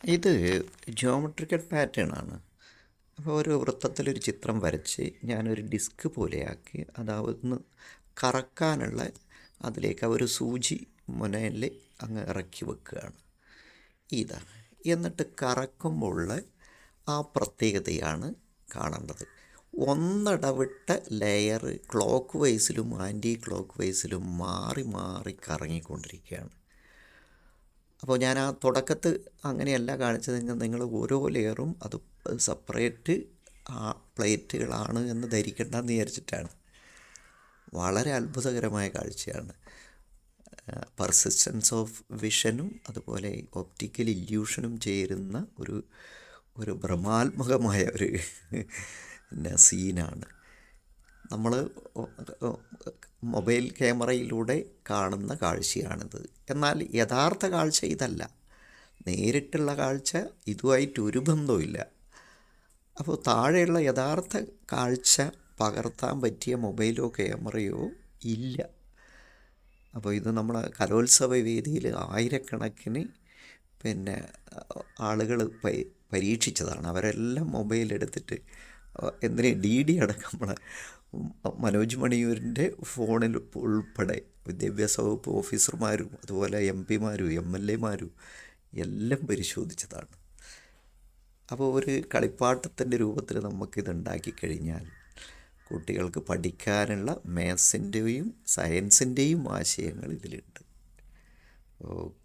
ഇത് geometrical pattern ആണ് അപ്പോൾ ഒരു വൃത്തത്തിലൊരു ചിത്രം വരച്ച് ഞാനൊരു ഡിസ്ക് പോലെയാക്കി അതാവുന്ന കറക്കാനുള്ള അതിലേക്ക് ഒരു സൂചി മുനയിൽ അങ്ങ് ഇറക്കി വെക്കുകയാണ് ഇതാണ് എന്നിട്ട് കറക്കുമ്പോഴുള്ള ആ പ്രത്യേകതയാണ് കാണേണ്ടത് ഒന്നിടവിട്ട ലെയർ ക്ലോക്ക് വൈസിലും ആൻറ്റി ക്ലോക്ക് വൈസിലും മാറി മാറി കറങ്ങിക്കൊണ്ടിരിക്കുകയാണ് അപ്പോൾ ഞാൻ ആ തുടക്കത്ത് അങ്ങനെയല്ല കാണിച്ചതെങ്കിൽ നിങ്ങൾ ഓരോ ലെയറും അത് സെപ്പറേറ്റ് ആ പ്ലേറ്റുകളാണ് എന്ന് ധരിക്കേണ്ടെന്ന് വിചാരിച്ചിട്ടാണ് വളരെ അത്ഭുതകരമായ കാഴ്ചയാണ് പെർസിസ്റ്റൻസ് ഓഫ് വിഷനും അതുപോലെ ഒപ്റ്റിക്കൽ ഇല്യൂഷനും ചേരുന്ന ഒരു ഒരു ഭ്രമാത്മകമായ ഒരു പിന്നെ സീനാണ് നമ്മൾ മൊബൈൽ ക്യാമറയിലൂടെ കാണുന്ന കാഴ്ചയാണിത് എന്നാൽ യഥാർത്ഥ കാഴ്ച ഇതല്ല നേരിട്ടുള്ള കാഴ്ച ഇതുമായിട്ട് ഒരു ബന്ധവുമില്ല അപ്പോൾ താഴെയുള്ള യഥാർത്ഥ കാഴ്ച പകർത്താൻ പറ്റിയ മൊബൈലോ ക്യാമറയോ ഇല്ല അപ്പോൾ ഇത് നമ്മളെ കലോത്സവ വേദിയിൽ ആയിരക്കണക്കിന് പിന്നെ ആളുകൾ പരീക്ഷിച്ചതാണ് അവരെല്ലാം മൊബൈൽ എടുത്തിട്ട് എന്തിന് ഡി ഡി അടക്കം നമ്മളെ മനോജ് മണിയൂരിൻ്റെ ഫോണിൽ ഉൾപ്പെടെ വിദ്യാഭ്യാസ വകുപ്പ് ഓഫീസർമാരും അതുപോലെ എം പിമാരും എം എൽ എമാരും എല്ലാം പരിശോധിച്ചതാണ് അപ്പോൾ ഒരു കളിപ്പാട്ടത്തിൻ്റെ രൂപത്തിൽ നമുക്കിത് ഉണ്ടാക്കി കഴിഞ്ഞാൽ കുട്ടികൾക്ക് പഠിക്കാനുള്ള മാത്സിൻ്റെയും സയൻസിൻ്റെയും ആശയങ്ങൾ ഇതിലുണ്ട് ഓക്കെ